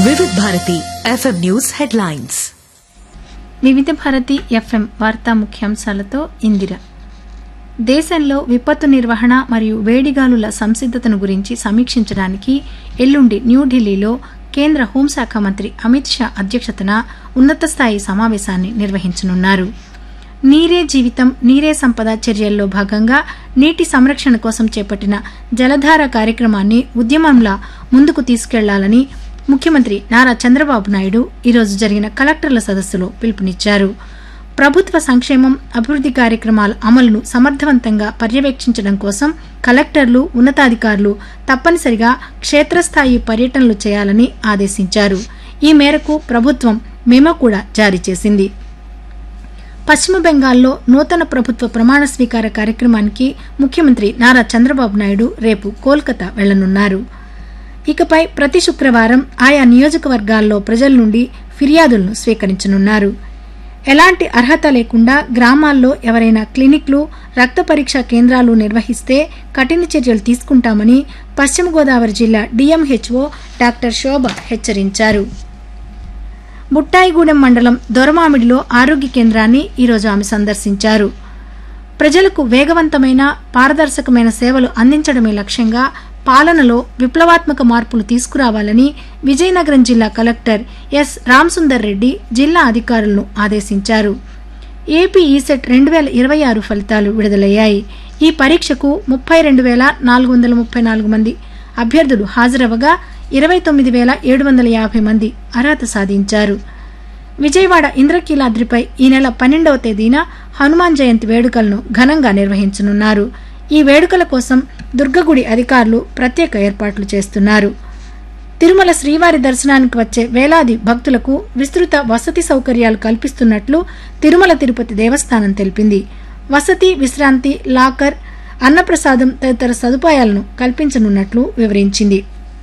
వివిధ Bharati FM news headlines వివిధ Bharati FM వార్తా ముఖ్యాంశాలతో ఇందిర దేశంలో విపత్తు నిర్వహణ మరియు వేడిగాలుల సంసిద్ధతను గురించి సమీక్షించడానికి ఎల్లుండి న్యూఢిల్లీలో కేంద్ర హోంశాఖ మంత్రి అమిత్ షా అధ్యక్షతన ఉన్నత స్థాయి సమావేశాన్ని నిర్వహించనున్నారు నీరే జీవితం నీరే సంపద చర్యల్లో భాగంగా నీటి సంరక్షణ కోసం చేపట్టిన జలధార కార్యక్రమాన్ని ఉద్యమంలా ముందుకు తీసుకెళ్లాలని ముఖ్యమంత్రి నారా చంద్రబాబు నాయుడు ఈరోజు జరిగిన కలెక్టర్ల సదస్సులో పిలుపునిచ్చారు ప్రభుత్వ సంక్షేమం అభివృద్ది కార్యక్రమాల అమలును సమర్థవంతంగా పర్యవేక్షించడం కోసం కలెక్టర్లు ఉన్నతాధికారులు తప్పనిసరిగా క్షేత్రస్థాయి పర్యటనలు చేయాలని ఆదేశించారు ఈ మేరకు ప్రభుత్వం మెమో కూడా జారీ చేసింది పశ్చిమ బెంగాల్లో నూతన ప్రభుత్వ ప్రమాణ స్వీకార కార్యక్రమానికి ముఖ్యమంత్రి నారా చంద్రబాబు నాయుడు రేపు కోల్కతా వెళ్లనున్నారు ఇకపై ప్రతి శుక్రవారం ఆయా నియోజకవర్గాల్లో ప్రజల నుండి ఫిర్యాదులను స్వీకరించనున్నారు ఎలాంటి అర్హత లేకుండా గ్రామాల్లో ఎవరైనా క్లినిక్లు రక్త పరీక్షా కేంద్రాలు నిర్వహిస్తే కఠిన చర్యలు తీసుకుంటామని పశ్చిమ గోదావరి జిల్లా డిఎంహెచ్ఓ డాక్టర్ శోభ హెచ్చరించారు బుట్టాయిగూడెం మండలం దొరమామిడిలో ఆరోగ్య కేంద్రాన్ని ఈరోజు ఆమె సందర్శించారు ప్రజలకు వేగవంతమైన పారదర్శకమైన సేవలు అందించడమే లక్ష్యంగా పాలనలో విప్లవాత్మక మార్పులు తీసుకురావాలని విజయనగరం జిల్లా కలెక్టర్ ఎస్ రామసుందర్ రెడ్డి జిల్లా అధికారులను ఆదేశించారు ఏపీ ఈసెట్ రెండు వేల ఇరవై ఆరు ఫలితాలు విడుదలయ్యాయి ఈ పరీక్షకు ముప్పై రెండు వేల నాలుగు వందల ముప్పై నాలుగు మంది అభ్యర్థులు హాజరవగా ఇరవై తొమ్మిది వేల ఏడు వందల యాభై మంది అర్హత సాధించారు విజయవాడ ఇంద్రకీలాద్రిపై ఈ నెల పన్నెండవ తేదీన హనుమాన్ జయంతి వేడుకలను ఘనంగా నిర్వహించనున్నారు ఈ వేడుకల కోసం దుర్గగుడి అధికారులు ప్రత్యేక ఏర్పాట్లు చేస్తున్నారు తిరుమల శ్రీవారి దర్శనానికి వచ్చే వేలాది భక్తులకు విస్తృత వసతి సౌకర్యాలు కల్పిస్తున్నట్లు తిరుమల తిరుపతి దేవస్థానం తెలిపింది వసతి విశ్రాంతి లాకర్ అన్నప్రసాదం తదితర సదుపాయాలను కల్పించనున్నట్లు వివరించింది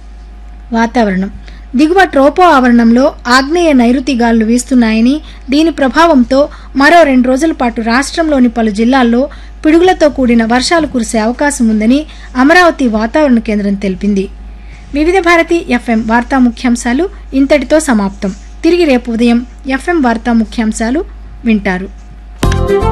వాతావరణం దిగువ ట్రోపో ఆవరణంలో ఆగ్నేయ నైరుతి గాలులు వీస్తున్నాయని దీని ప్రభావంతో మరో రెండు రోజుల పాటు రాష్ట్రంలోని పలు జిల్లాల్లో పిడుగులతో కూడిన వర్షాలు కురిసే అవకాశం ఉందని అమరావతి వాతావరణ కేంద్రం తెలిపింది వివిధ భారతి ఎఫ్ఎం వార్తా ముఖ్యాంశాలు ఇంతటితో సమాప్తం తిరిగి రేపు ఉదయం ఎఫ్ఎం వార్తా ముఖ్యాంశాలు వింటారు